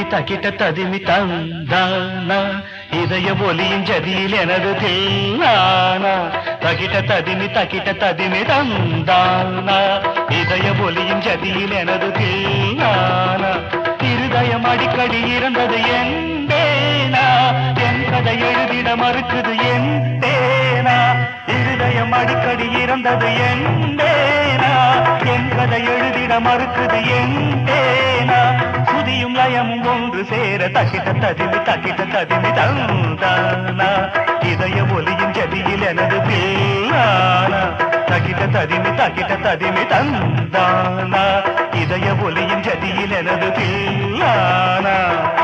தக்கிட்ட ததிமி தந்தானா இதய ஒலியின் ஜதியில் எனது தில்லானா தக்கிட்ட ததிமி தக்கிட்ட ததிமி தந்தானா இதய ஒலியின் ஜதியில் எனது தில்லானா இருதயம் அடிக்கடி இறந்தது என் தேனா என் கதை எழுதிட மறுக்குது என் தேனா இருதயம் அடிக்கடி இறந்தது என் தேனா என் கதை எழுதிட மறுக்குது என் தேனா சுதியும் லயமும் ஒன்று சேர தக்கிட்ட ததிமி தக்கிட்ட ததிமி தந்தானா இதய ஒலியின் ஜதியில் எனது பில்லானா தக்கிட்ட ததிமி தக்கிட்ட ததிமி தந்தானா இதய ஒலியின் ஜதியில் எனது பில்லானா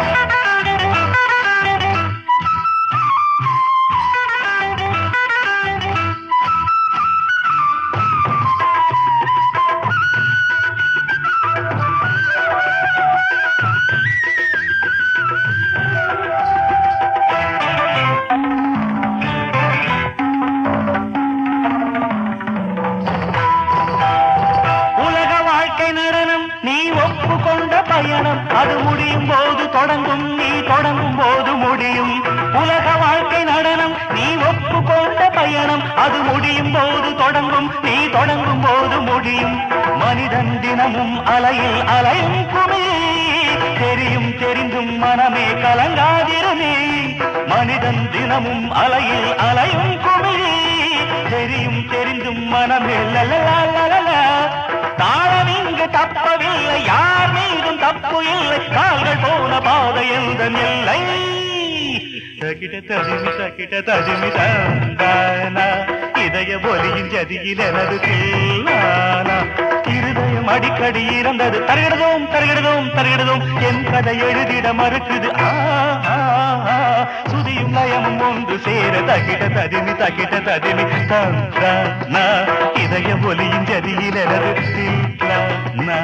உலக வாழ்க்கை நடனம் நீ ஒப்புக்கொண்ட பயணம் அது முடியும் போது தொடங்கும் நீ தொடங்கும் போது முடியும் உலக வாழ்க்கை நடனம் நீ ஒப்புக்கொண்ட பயணம் அது முடியும் போது தொடங்கும் நீ தொடங்கும் போது முடியும் மனிதன் தினமும் அலையில் அலையும் குமி தெரியும் தெரிந்தும் மனமே கலங்காதிருமே மனிதன் தினமும் அலையில் அலையும் குமிழி தெரியும் தெரிந்தும் மனமே லலலலலலா. தாளம் இங்கு தப்பவில்லை யார் மீதும் தப்பு இல்லை கால்கள் போன பாதை எந்த எல்லை தகிட தடிமி தகிட தடிமி தந்தானா இதய ஒலியின் ஜதியில் எனது தில்லானா இருதயம் அடிக்கடி இறந்தது தருகிடதோம் தருகிடதோம் தருகிடதோம் என் கதை எழுதிட மறுக்குது ஆ, ஆ, ஆ. சுதியும் லயமும் ஒன்று சேர தகிட ததிமி தகிட ததிமி தந்தானா இதய ஒலியின் ஜதியில் எனது தில்லானா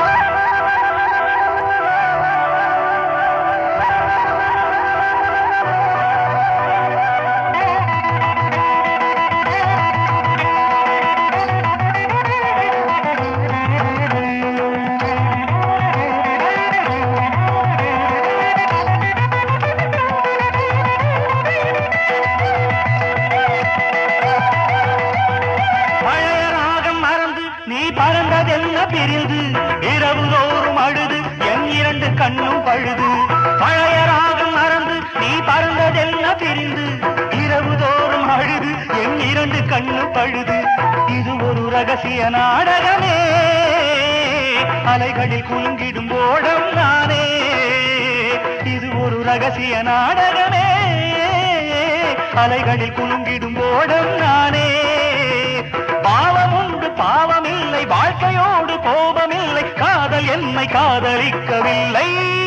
பழைய ராகம் மறந்து நீ பறந்ததென்ன பிரிந்து இரவு தோறும் அழுது என் இரண்டு கண்ணும் பழுது பழைய ராகம் மறந்து நீ பறந்ததென்ன பிரிந்து இரவு தோறும் அழுது என் இரண்டு கண்ணும் பழுது இது ஒரு ரகசிய நாடகமே அலைகளில் குலுங்கிடும் ஓடம் நானே இது ஒரு ரகசிய நாடகமே அலைகளில் குலுங்கிடும் ஓடம் நானே பாவம் உண்டு பாவமில்லை வாழ்க்கையோடு கோபமில்லை காதல் என்னை காதலிக்கவில்லை